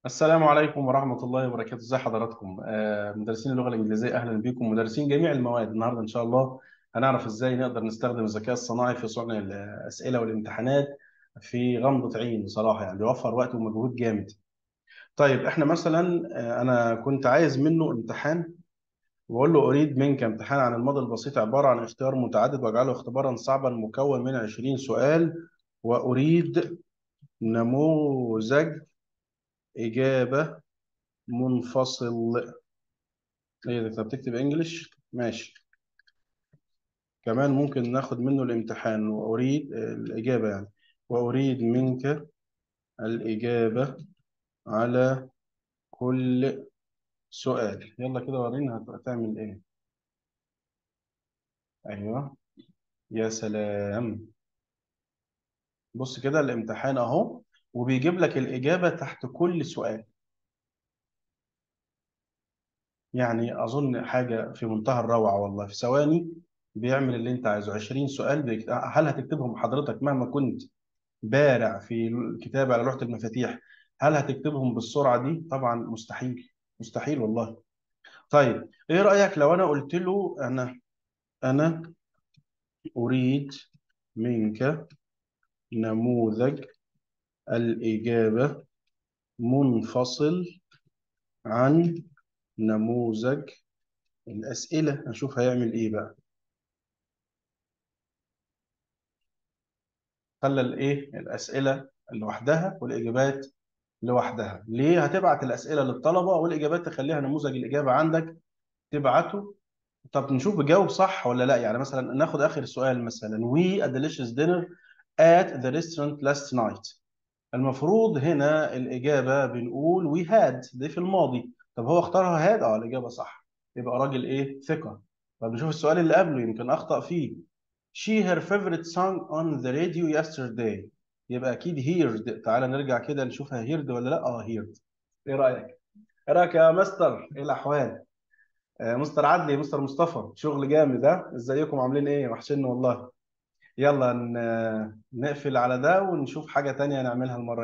السلام عليكم ورحمة الله وبركاته، ازي حضراتكم؟ آه، مدرسين اللغة الإنجليزية أهلا بكم، مدرسين جميع المواد، النهارده إن شاء الله هنعرف ازاي نقدر نستخدم الذكاء الصناعي في صنع الأسئلة والامتحانات في غمضة عين بصراحة يعني بيوفر وقت ومجهود جامد. طيب احنا مثلا آه، أنا كنت عايز منه امتحان وأقول له أريد منك امتحان عن الماضي البسيط عبارة عن اختيار متعدد واجعله اختبارا صعبا مكون من 20 سؤال وأريد نموذج إجابة منفصل ايه ده انت بتكتب انجلش ماشي كمان ممكن ناخد منه الامتحان واريد الاجابه يعني واريد منك الاجابه على كل سؤال يلا كده ورينا هتبقى تعمل ايه ايوه يا سلام بص كده الامتحان اهو وبيجيب لك الاجابه تحت كل سؤال يعني اظن حاجه في منتهى الروعه والله في ثواني بيعمل اللي انت عايزه 20 سؤال بيكت... هل هتكتبهم حضرتك مهما كنت بارع في الكتابة على لوحة المفاتيح هل هتكتبهم بالسرعة دي؟ طبعا مستحيل مستحيل والله طيب ايه رأيك لو انا قلت له انا انا اريد منك نموذج الإجابة منفصل عن نموذج الأسئلة نشوف هيعمل ايه بقى خلى الايه الأسئلة لوحدها والإجابات لوحدها ليه هتبعت الأسئلة للطلبة والإجابات تخليها نموذج الإجابة عندك تبعته طب نشوف بجاوب صح ولا لا يعني مثلا ناخد آخر سؤال مثلا we a delicious dinner at the restaurant last night المفروض هنا الإجابة بنقول we had دي في الماضي طب هو اختارها had اه الإجابة صح يبقى راجل إيه ثقة طب نشوف السؤال اللي قبله يمكن أخطأ فيه she her favorite song on the radio yesterday يبقى أكيد heard تعالى نرجع كده نشوفها heard ولا لا اه heard إيه رأيك؟ إيه رأيك يا مستر؟ إيه الأحوال؟ آه، مستر عدلي مستر مصطفى شغل جامد ها ازيكم عاملين ايه وحشين والله يلا ن- نقفل على ده ونشوف حاجة تانية نعملها المرة